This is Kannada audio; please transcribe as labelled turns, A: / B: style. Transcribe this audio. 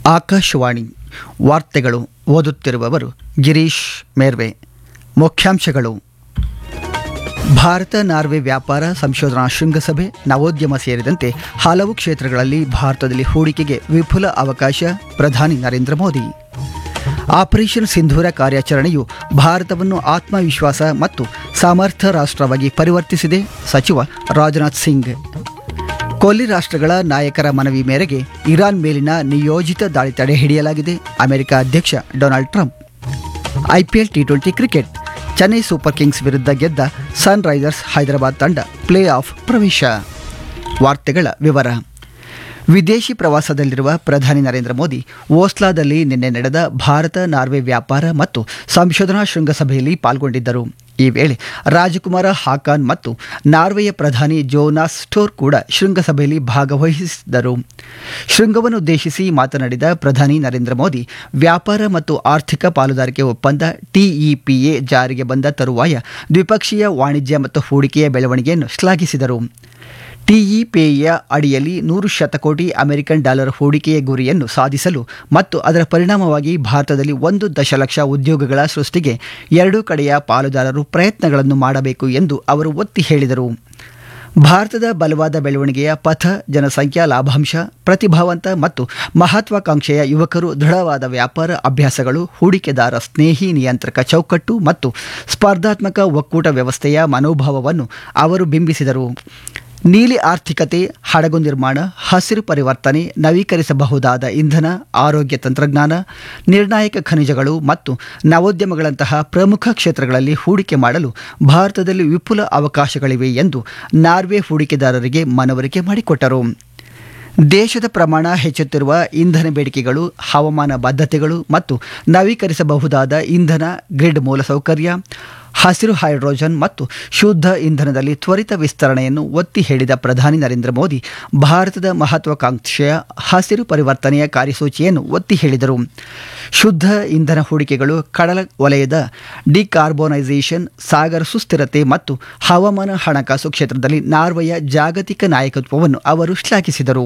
A: ಆಕಾಶವಾಣಿ ವಾರ್ತೆಗಳು ಓದುತ್ತಿರುವವರು ಗಿರೀಶ್ ಮೇರ್ವೆ ಮುಖ್ಯಾಂಶಗಳು ಭಾರತ ನಾರ್ವೆ ವ್ಯಾಪಾರ ಸಂಶೋಧನಾ ಶೃಂಗಸಭೆ ನವೋದ್ಯಮ ಸೇರಿದಂತೆ ಹಲವು ಕ್ಷೇತ್ರಗಳಲ್ಲಿ ಭಾರತದಲ್ಲಿ ಹೂಡಿಕೆಗೆ ವಿಪುಲ ಅವಕಾಶ ಪ್ರಧಾನಿ ನರೇಂದ್ರ ಮೋದಿ ಆಪರೇಷನ್ ಸಿಂಧೂರ ಕಾರ್ಯಾಚರಣೆಯು ಭಾರತವನ್ನು ಆತ್ಮವಿಶ್ವಾಸ ಮತ್ತು ಸಮರ್ಥ ರಾಷ್ಟ್ರವಾಗಿ ಪರಿವರ್ತಿಸಿದೆ ಸಚಿವ ರಾಜನಾಥ್ ಸಿಂಗ್ ಕೊಲ್ಲಿ ರಾಷ್ಟ್ರಗಳ ನಾಯಕರ ಮನವಿ ಮೇರೆಗೆ ಇರಾನ್ ಮೇಲಿನ ನಿಯೋಜಿತ ದಾಳಿ ತಡೆ ಹಿಡಿಯಲಾಗಿದೆ ಅಮೆರಿಕ ಅಧ್ಯಕ್ಷ Donald Trump IPL T twenty cricket Chennai super kings ವಿರುದ್ಧ ಗೆದ್ದ ಸನ್ ರೈಸರ್ಸ್ ಹೈದರಾಬಾದ್ ತಂಡ ಪ್ಲೇ ಆಫ್ ಪ್ರವೇಶ ವಾರ್ತೆಗಳ ವಿವರ ವಿದೇಶಿ ಪ್ರವಾಸದಲ್ಲಿರುವ ಪ್ರಧಾನಿ ನರೇಂದ್ರ ಮೋದಿ ಓಸ್ಲಾದಲ್ಲಿ ನಿನ್ನೆ ನಡೆದ ಭಾರತ ನಾರ್ವೆ ವ್ಯಾಪಾರ ಮತ್ತು ಸಂಶೋಧನಾ ಶೃಂಗಸಭೆಯಲ್ಲಿ ಪಾಲ್ಗೊಂಡಿದ್ದರು ಈ ವೇಳೆ ರಾಜಕುಮಾರ ಹಾಕಾನ್ ಮತ್ತು ನಾರ್ವೆಯ ಪ್ರಧಾನಿ ಜೋನಾಸ್ ಸ್ಟೋರ್ ಕೂಡ ಶೃಂಗಸಭೆಯಲ್ಲಿ ಭಾಗವಹಿಸಿದ್ದರು ಶೃಂಗವನ್ನುದ್ದೇಶಿಸಿ ಮಾತನಾಡಿದ ಪ್ರಧಾನಿ ನರೇಂದ್ರ ಮೋದಿ ವ್ಯಾಪಾರ ಮತ್ತು ಆರ್ಥಿಕ ಪಾಲುದಾರಿಕೆ ಒಪ್ಪಂದ ಟಿಇಪಿಎ ಜಾರಿಗೆ ಬಂದ ತರುವಾಯ ದ್ವಿಪಕ್ಷೀಯ ವಾಣಿಜ್ಯ ಮತ್ತು ಹೂಡಿಕೆಯ ಬೆಳವಣಿಗೆಯನ್ನು ಶ್ಲಾಘಿಸಿದರು ಟಿಇಪಿಎಯ ಅಡಿಯಲ್ಲಿ ನೂರು ಶತಕೋಟಿ ಅಮೆರಿಕನ್ ಡಾಲರ್ ಹೂಡಿಕೆಯ ಗುರಿಯನ್ನು ಸಾಧಿಸಲು ಮತ್ತು ಅದರ ಪರಿಣಾಮವಾಗಿ ಭಾರತದಲ್ಲಿ ಒಂದು ದಶಲಕ್ಷ ಉದ್ಯೋಗಗಳ ಸೃಷ್ಟಿಗೆ ಎರಡೂ ಕಡೆಯ ಪಾಲುದಾರರು ಪ್ರಯತ್ನಗಳನ್ನು ಮಾಡಬೇಕು ಎಂದು ಅವರು ಒತ್ತಿ ಹೇಳಿದರು ಭಾರತದ ಬಲವಾದ ಬೆಳವಣಿಗೆಯ ಪಥ ಜನಸಂಖ್ಯಾ ಲಾಭಾಂಶ ಪ್ರತಿಭಾವಂತ ಮತ್ತು ಮಹತ್ವಾಕಾಂಕ್ಷೆಯ ಯುವಕರು ದೃಢವಾದ ವ್ಯಾಪಾರ ಅಭ್ಯಾಸಗಳು ಹೂಡಿಕೆದಾರ ಸ್ನೇಹಿ ನಿಯಂತ್ರಕ ಚೌಕಟ್ಟು ಮತ್ತು ಸ್ಪರ್ಧಾತ್ಮಕ ಒಕ್ಕೂಟ ವ್ಯವಸ್ಥೆಯ ಮನೋಭಾವವನ್ನು ಅವರು ಬಿಂಬಿಸಿದರು ನೀಲಿ ಆರ್ಥಿಕತೆ ಹಡಗು ನಿರ್ಮಾಣ ಹಸಿರು ಪರಿವರ್ತನೆ ನವೀಕರಿಸಬಹುದಾದ ಇಂಧನ ಆರೋಗ್ಯ ತಂತ್ರಜ್ಞಾನ ನಿರ್ಣಾಯಕ ಖನಿಜಗಳು ಮತ್ತು ನವೋದ್ಯಮಗಳಂತಹ ಪ್ರಮುಖ ಕ್ಷೇತ್ರಗಳಲ್ಲಿ ಹೂಡಿಕೆ ಮಾಡಲು ಭಾರತದಲ್ಲಿ ವಿಪುಲ ಅವಕಾಶಗಳಿವೆ ಎಂದು ನಾರ್ವೆ ಹೂಡಿಕೆದಾರರಿಗೆ ಮನವರಿಕೆ ಮಾಡಿಕೊಟ್ಟರು ದೇಶದ ಪ್ರಮಾಣ ಹೆಚ್ಚುತ್ತಿರುವ ಇಂಧನ ಬೇಡಿಕೆಗಳು ಹವಾಮಾನ ಬದ್ಧತೆಗಳು ಮತ್ತು ನವೀಕರಿಸಬಹುದಾದ ಇಂಧನ ಗ್ರಿಡ್ ಮೂಲಸೌಕರ್ಯ ಹಸಿರು ಹೈಡ್ರೋಜನ್ ಮತ್ತು ಶುದ್ಧ ಇಂಧನದಲ್ಲಿ ತ್ವರಿತ ವಿಸ್ತರಣೆಯನ್ನು ಒತ್ತಿ ಹೇಳಿದ ಪ್ರಧಾನಿ ನರೇಂದ್ರ ಮೋದಿ ಭಾರತದ ಮಹತ್ವಾಕಾಂಕ್ಷೆಯ ಹಸಿರು ಪರಿವರ್ತನೆಯ ಕಾರ್ಯಸೂಚಿಯನ್ನು ಒತ್ತಿ ಹೇಳಿದರು ಶುದ್ಧ ಇಂಧನ ಹೂಡಿಕೆಗಳು ಕಡಲ ವಲಯದ ಡಿಕಾರ್ಬೋನೈಸೇಷನ್ ಸಾಗರ ಸುಸ್ಥಿರತೆ ಮತ್ತು ಹವಾಮಾನ ಹಣಕಾಸು ಕ್ಷೇತ್ರದಲ್ಲಿ ನಾರ್ವೆಯ ಜಾಗತಿಕ ನಾಯಕತ್ವವನ್ನು ಅವರು ಶ್ಲಾಘಿಸಿದರು